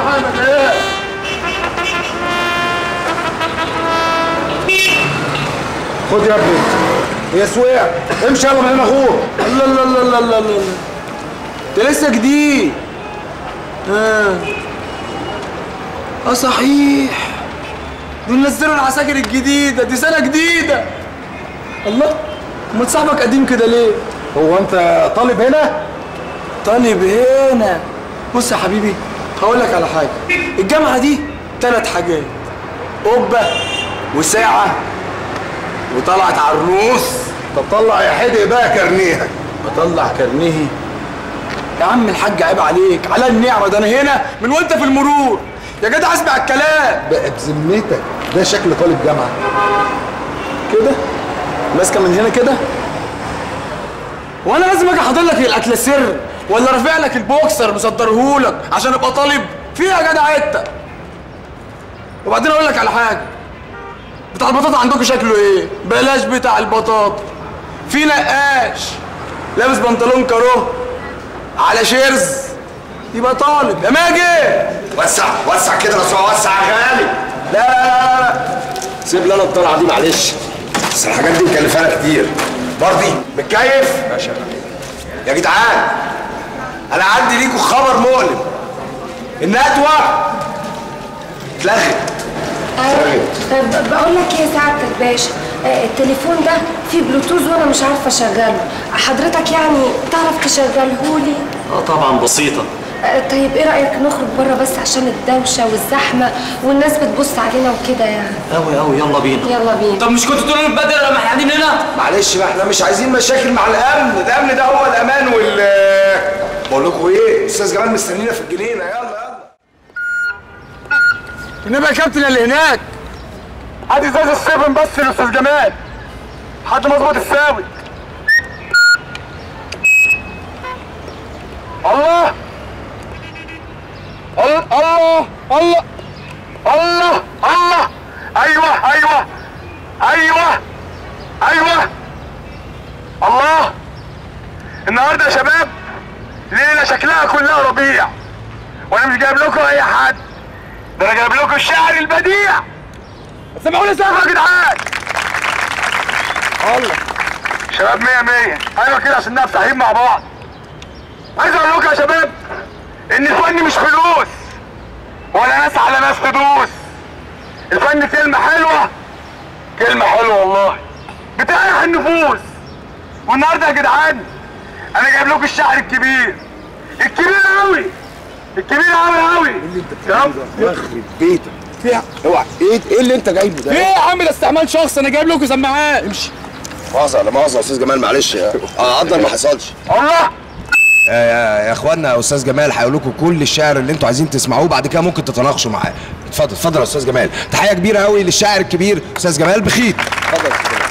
حامد ايه خد يا ابني يا سويع امشي يلا من هنا غور الله الله الله الله الله الله ده لسه جديد اه اه صحيح دول نزلوا العساكر الجديده دي سنه جديده الله امال صاحبك قديم كده ليه هو انت طالب هنا طالب هنا بص يا حبيبي هقول لك على حاجه الجامعه دي ثلاث حاجات قبه وساعه وطلعت عروس طب طلع يا حدق بقى كرنيهك بطلع كارنيهي يا عم الحاج عيب عليك على النعمه ده انا هنا من وانت في المرور يا جدع اسمع الكلام بقى بذمتك ده شكل طالب جامعه كده ماسكه من هنا كده وانا لازم اجي احضر لك الاكل سر ولا رافع لك البوكسر مصدرهولك عشان ابقى طالب فيه يا جدع انت وبعدين اقول لك على حاجه بتاع البطاطا عندكم شكله ايه بلاش بتاع البطاطا في نقاش لابس بنطلون كارو على شيرز يبقى طالب يا ماجد وسع وسع كده بس وسع يا غالي لا لا لا لا سيب لنا الطلعه دي معلش بس الحاجات دي مكلفانا كتير برضي متكيف ماشي يا جدعان انا عندي ليكوا خبر مؤلم الندوه اتلغت آه، ب- بقول لك ايه يا سعادة الباشا آه، التليفون ده فيه بلوتوز وانا مش عارفه اشغله حضرتك يعني تعرف تشغله لي اه طبعا بسيطة آه، طيب ايه رايك نخرج بره بس عشان الدوشه والزحمه والناس بتبص علينا وكده يعني قوي قوي يلا بينا يلا بينا طب مش كنتوا تقولوا من بدري لما احنا قاعدين هنا معلش بقى احنا مش عايزين مشاكل مع الامن الامن ده هو الامان وال بقول لكم ايه استاذ جمال مستنينا في الجنينه يلا يلا النبي يا كابتن اللي هناك هات ازاز السيفن بس للاستاذ جمال حد مظبوط الساوي الله الله الله الله الله الله ايوه ايوه ايوه ايوه الله النهارده يا شباب ليله شكلها كلها ربيع وانا مش جايب لكم اي حد ده انا جايب لكم الشعر البديع سمعوني سقف يا جدعان الله شباب مية مية ايوه كده عشان نبقى صحيحين مع بعض عايز اقول لكم يا شباب ان الفن مش فلوس ولا ناس على ناس تدوس الفن كلمة حلوة كلمة حلوة والله بتريح النفوس والنهارده يا جدعان انا جايب لكم الشعر الكبير الكبير قوي الكبير قوي قوي اللي انت يخرب بيتك في اوعى ايه ايه اللي انت جايبه ده ايه يا عم ده استعمال شخص انا جايب لكم سماعات امشي مؤاخذه لا مؤاخذه يا استاذ جمال معلش اه قدر ما حصلش الله يا يا اخوانا يا استاذ جمال هيقول لكم كل الشعر اللي انتوا عايزين تسمعوه بعد كده ممكن تتناقشوا معاه اتفضل اتفضل يا استاذ جمال تحيه كبيره قوي للشاعر الكبير استاذ جمال بخيت اتفضل يا أستاذ جمال.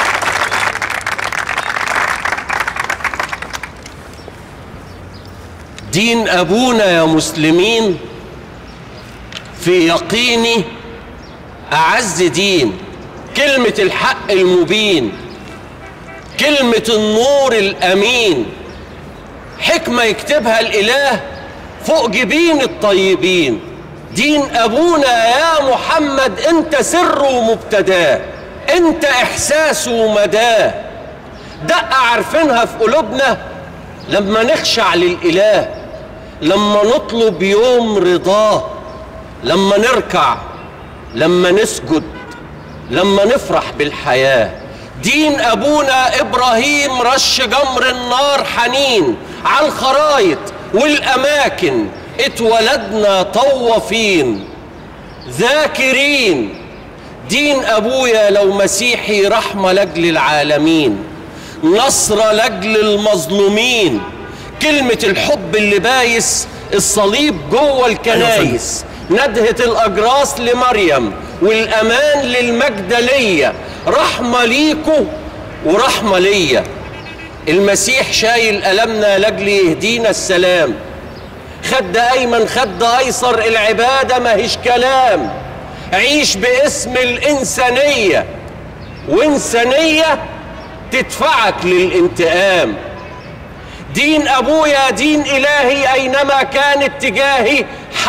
دين أبونا يا مسلمين في يقيني أعز دين كلمة الحق المبين كلمة النور الأمين حكمة يكتبها الإله فوق جبين الطيبين دين أبونا يا محمد أنت سر ومبتداه أنت إحساس ومداه دقة عارفينها في قلوبنا لما نخشع للإله لما نطلب يوم رضاه لما نركع لما نسجد لما نفرح بالحياة دين أبونا إبراهيم رش جمر النار حنين على الخرايط والأماكن اتولدنا طوافين ذاكرين دين أبويا لو مسيحي رحمة لأجل العالمين نصر لأجل المظلومين كلمة الحب اللي بايس الصليب جوه الكنايس ندهة الأجراس لمريم والأمان للمجدلية رحمة ليكو ورحمة ليا المسيح شايل ألمنا لأجل يهدينا السلام خد أيمن خد أيسر العبادة ماهيش كلام عيش باسم الإنسانية وإنسانية تدفعك للانتقام دين أبويا دين إلهي أينما كان اتجاهي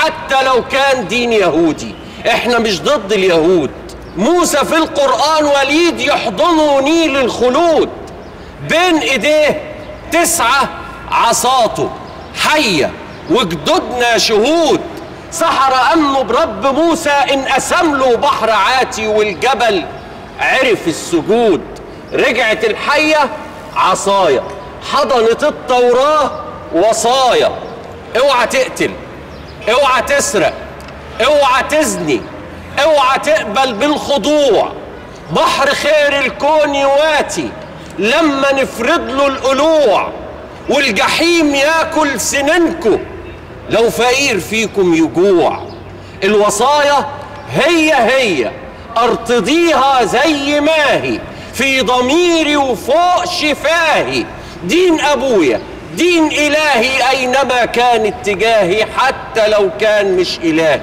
حتى لو كان دين يهودي احنا مش ضد اليهود موسى في القرآن وليد يحضنه نيل الخلود بين ايديه تسعة عصاته حية وجدودنا شهود سحر أمنه برب موسى إن قسم له بحر عاتي والجبل عرف السجود رجعت الحية عصايا حضنت التوراة وصايا اوعى تقتل اوعى تسرق اوعى تزني اوعى تقبل بالخضوع بحر خير الكون يواتي لما نفرض له القلوع والجحيم ياكل سننكم لو فقير فيكم يجوع الوصايا هي هي ارتضيها زي ما هي في ضميري وفوق شفاهي دين ابويا دين الهي اينما كان اتجاهي حتى لو كان مش الهي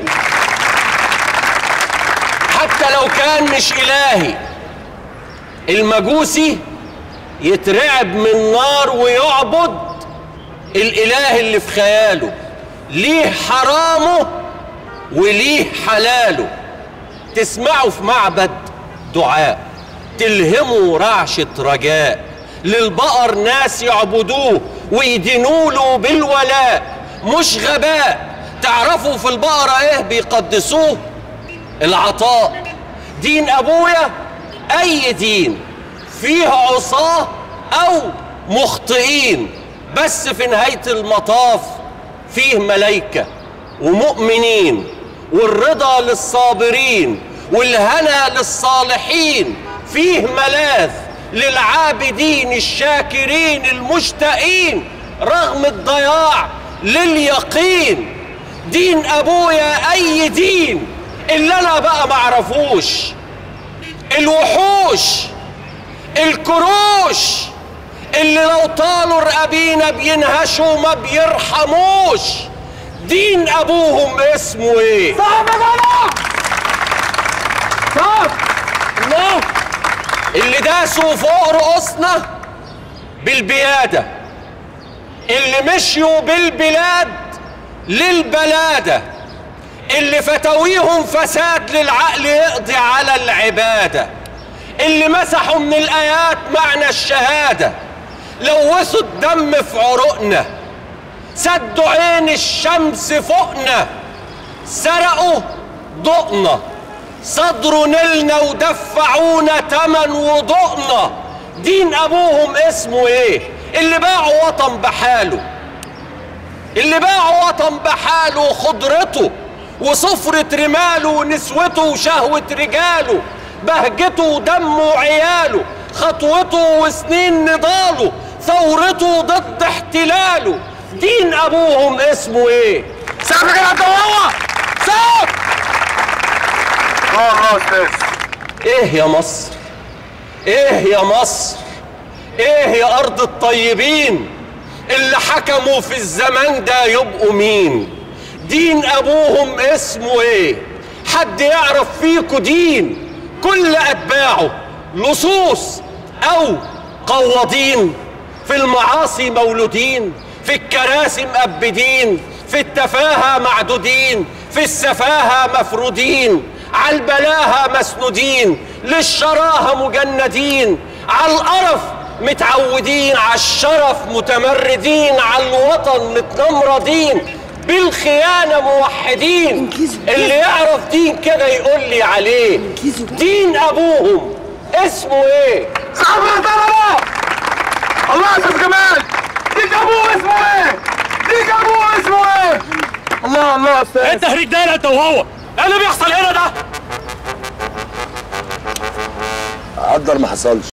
حتى لو كان مش الهي المجوسي يترعب من نار ويعبد الاله اللي في خياله ليه حرامه وليه حلاله تسمعوا في معبد دعاء تلهموا رعشة رجاء للبقر ناس يعبدوه ويدينوا له بالولاء مش غباء تعرفوا في البقرة ايه بيقدسوه العطاء دين ابويا اي دين فيه عصاه او مخطئين بس في نهاية المطاف فيه ملايكة ومؤمنين والرضا للصابرين والهنا للصالحين فيه ملاذ للعابدين الشاكرين المشتاقين رغم الضياع لليقين دين ابويا اي دين اللي انا بقى معرفوش الوحوش الكروش اللي لو طالوا رقابينا بينهشوا ما بيرحموش دين ابوهم اسمه ايه صعب يا جدع صعب الله اللي داسوا فوق رؤوسنا بالبيادة اللي مشيوا بالبلاد للبلادة اللي فتاويهم فساد للعقل يقضي على العبادة اللي مسحوا من الآيات معنى الشهادة لوثوا الدم في عروقنا سدوا عين الشمس فوقنا سرقوا ضوءنا صدروا نيلنا ودفعونا تمن وضوءنا دين ابوهم اسمه ايه اللي باعوا وطن بحاله اللي باعوا وطن بحاله خضرته وصفرة رماله ونسوته وشهوة رجاله بهجته ودمه وعياله خطوته وسنين نضاله ثورته ضد احتلاله دين ابوهم اسمه ايه سعد يا جدع هو سعد اه الله استاذ ايه يا مصر ايه يا مصر ايه يا ارض الطيبين اللي حكموا في الزمان ده يبقوا مين دين ابوهم اسمه ايه حد يعرف فيكوا دين كل اتباعه لصوص او قواضين في المعاصي مولودين في الكراسي مأبدين في التفاهة معدودين في السفاهة مفرودين على البلاهة مسنودين للشراهة مجندين على القرف متعودين على الشرف متمردين على الوطن متنمردين بالخيانة موحدين اللي يعرف دين كده يقول لي عليه دين أبوهم اسمه ايه؟ صعب يا طلبة الله يا استاذ جمال ديك ابوه اسمه ايه ديك ابوه اسمه ايه الله الله يا استاذ انت رجاله انت وهو ايه اللي بيحصل هنا ده قدر ما حصلش